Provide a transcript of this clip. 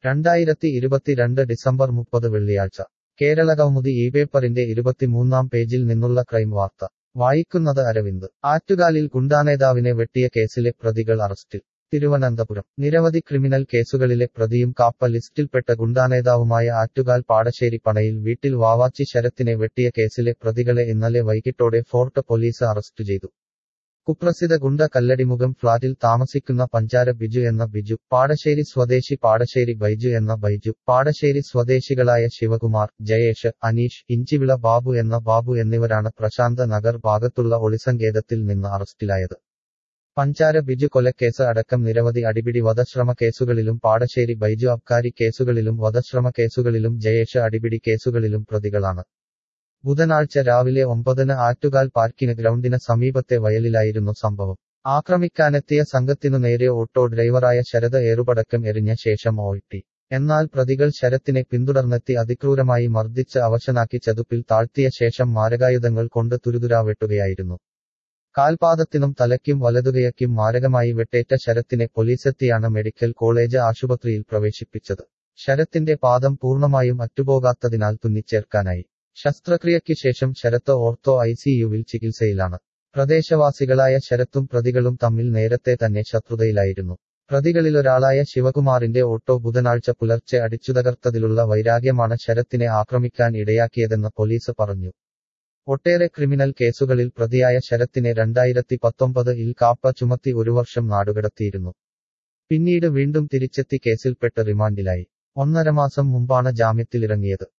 രണ്ടായിരത്തി ഇരുപത്തിരണ്ട് ഡിസംബർ മുപ്പത് വെള്ളിയാഴ്ച കേരള കൗമുദി ഈ പേപ്പറിന്റെ ഇരുപത്തിമൂന്നാം പേജിൽ നിന്നുള്ള ക്രൈം വാർത്ത വായിക്കുന്നത് അരവിന്ദ് ആറ്റുകാലിൽ ഗുണ്ടാനേതാവിനെ വെട്ടിയ കേസിലെ പ്രതികൾ അറസ്റ്റിൽ തിരുവനന്തപുരം നിരവധി ക്രിമിനൽ കേസുകളിലെ പ്രതിയും കാപ്പ ലിസ്റ്റിൽപ്പെട്ട ഗുണ്ടാനേതാവുമായ ആറ്റുകാൽ പാടശ്ശേരി പണയിൽ വീട്ടിൽ വാവാച്ചി ശരത്തിനെ വെട്ടിയ കേസിലെ പ്രതികളെ ഇന്നലെ വൈകിട്ടോടെ ഫോർട്ട് പോലീസ് അറസ്റ്റ് ചെയ്തു കുപ്രസിദ്ധ ഗുണ്ട കല്ലടിമുഖം ഫ്ളാറ്റിൽ താമസിക്കുന്ന പഞ്ചാര ബിജു എന്ന ബിജു പാടശ്ശേരി സ്വദേശി പാടശ്ശേരി ബൈജു എന്ന ബൈജു പാടശ്ശേരി സ്വദേശികളായ ശിവകുമാർ ജയേഷ് അനീഷ് ഇഞ്ചിവിള ബാബു എന്ന ബാബു എന്നിവരാണ് പ്രശാന്ത നഗർ ഭാഗത്തുള്ള ഒളിസങ്കേതത്തിൽ നിന്ന് അറസ്റ്റിലായത് പഞ്ചാര ബിജു കൊലക്കേസ് അടക്കം നിരവധി അടിപിടി വധശ്രമ കേസുകളിലും പാടശ്ശേരി ബൈജു അബ്കാരി കേസുകളിലും വധശ്രമ കേസുകളിലും ജയേഷ് അടിപിടി കേസുകളിലും പ്രതികളാണ് ബുധനാഴ്ച രാവിലെ ഒമ്പതിന് ആറ്റുകാൽ പാർക്കിന് ഗ്രൗണ്ടിന് സമീപത്തെ വയലിലായിരുന്നു സംഭവം ആക്രമിക്കാനെത്തിയ സംഘത്തിനു നേരെ ഓട്ടോ ഡ്രൈവറായ ശരത് ഏറുപടക്കം എറിഞ്ഞ ശേഷം ഓയിട്ടി എന്നാൽ പ്രതികൾ ശരത്തിനെ പിന്തുടർന്നെത്തി അതിക്രൂരമായി മർദ്ദിച്ച് അവശനാക്കി ചതുപ്പിൽ താഴ്ത്തിയ ശേഷം മാരകായുധങ്ങൾ കൊണ്ട് തുരുതുരാ വെട്ടുകയായിരുന്നു കാൽപാദത്തിനും തലയ്ക്കും വലതുകയയ്ക്കും മാരകമായി വെട്ടേറ്റ ശരത്തിനെ പോലീസെത്തിയാണ് മെഡിക്കൽ കോളേജ് ആശുപത്രിയിൽ പ്രവേശിപ്പിച്ചത് ശരത്തിന്റെ പാദം പൂർണ്ണമായും അറ്റുപോകാത്തതിനാൽ തുന്നിച്ചേർക്കാനായി ശസ്ത്രക്രിയയ്ക്ക് ശേഷം ശരത്ത് ഓർത്തോ ഐസിയുവിൽ ചികിത്സയിലാണ് പ്രദേശവാസികളായ ശരത്തും പ്രതികളും തമ്മിൽ നേരത്തെ തന്നെ ശത്രുതയിലായിരുന്നു പ്രതികളിലൊരാളായ ശിവകുമാറിന്റെ ഓട്ടോ ബുധനാഴ്ച പുലർച്ചെ അടിച്ചുതകർത്തതിലുള്ള വൈരാഗ്യമാണ് ശരത്തിനെ ആക്രമിക്കാൻ ഇടയാക്കിയതെന്ന് പോലീസ് പറഞ്ഞു ഒട്ടേറെ ക്രിമിനൽ കേസുകളിൽ പ്രതിയായ ശരത്തിനെ രണ്ടായിരത്തി പത്തൊമ്പത് ഇൽ കാപ്പ ചുമത്തി ഒരു വർഷം നാടുകടത്തിയിരുന്നു പിന്നീട് വീണ്ടും തിരിച്ചെത്തി കേസിൽപ്പെട്ട് റിമാൻഡിലായി ഒന്നര മാസം മുമ്പാണ് ജാമ്യത്തിലിറങ്ങിയത്